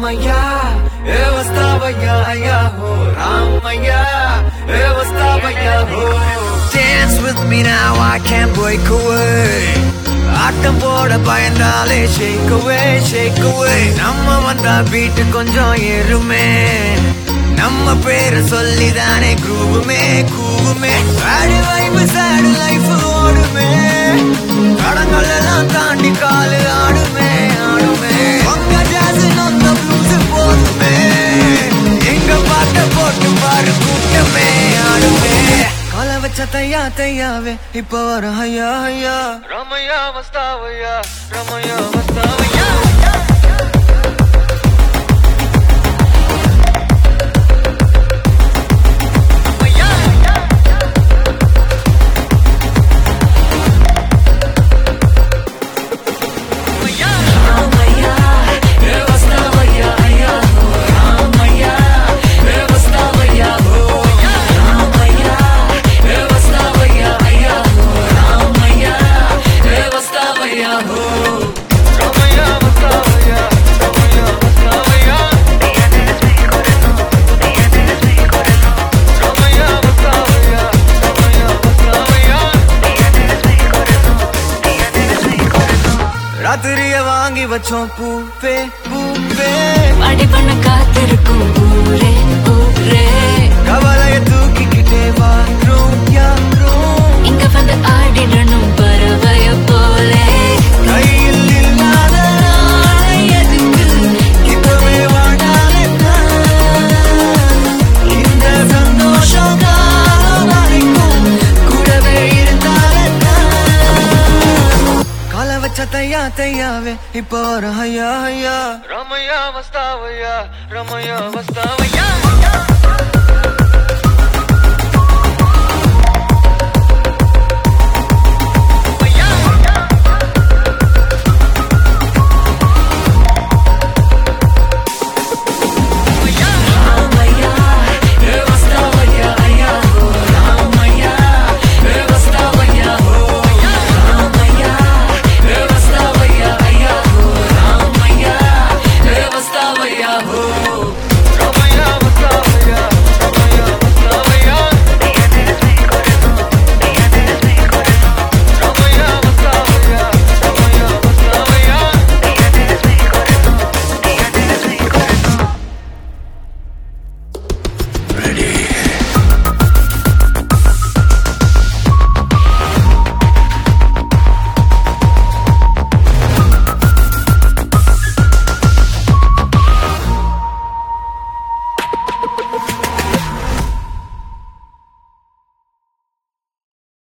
రామయ్య ఏ వస్తావయ్యా అయ్యా హో రామయ్య ఏ వస్తావయ్యా హో Dance with me now I can't break away ஆட்டம் போட பயந்தாலே shake away shake away நம்ம வந்தா பீட்டு கொஞ்சம் ஏறுமே நம்ம பேரை சொல்லிதானே கூவுமே கூவுமே ஆடு வைப்பு சாடு லைஃப் ஓடுமே கடங்கள் எல்லாம் தாண்டி காலு ஆடுமே ஆடுமே உங்க ஜாஸ் நொந்த ப்ளூஸ் போதுமே எங்க பாட்ட போட்டு பாரு கூட்டமே ஆடுமே கால வச்ச தையா தையாவே இப்ப வர ஐயா ஐயா ரமையா மஸ்தாவையா ரமையா மஸ்தாவையா ராத்திரிய வாங்கி வச்சோம் பூப்பே பூப்பே அடி பண்ண காத்திருக்கும் ஊரே ஊரே கவலைய தூக்கிக்கிட்டே வாரோம் யாரோம் இங்க வந்து ஆடிடணும் பறவைய போலே கையில் இல்லாத நாளை எதுக்கு இப்பவே வாடாலே இந்த சந்தோஷம் காலம் வரைக்கும் கூடவே இருந்தாலே கால வச்ச தையா தையாவே இப்போ ஒரு ஐயா ஐயா ரமையா மஸ்தாவையா ரமையா மஸ்தாவையா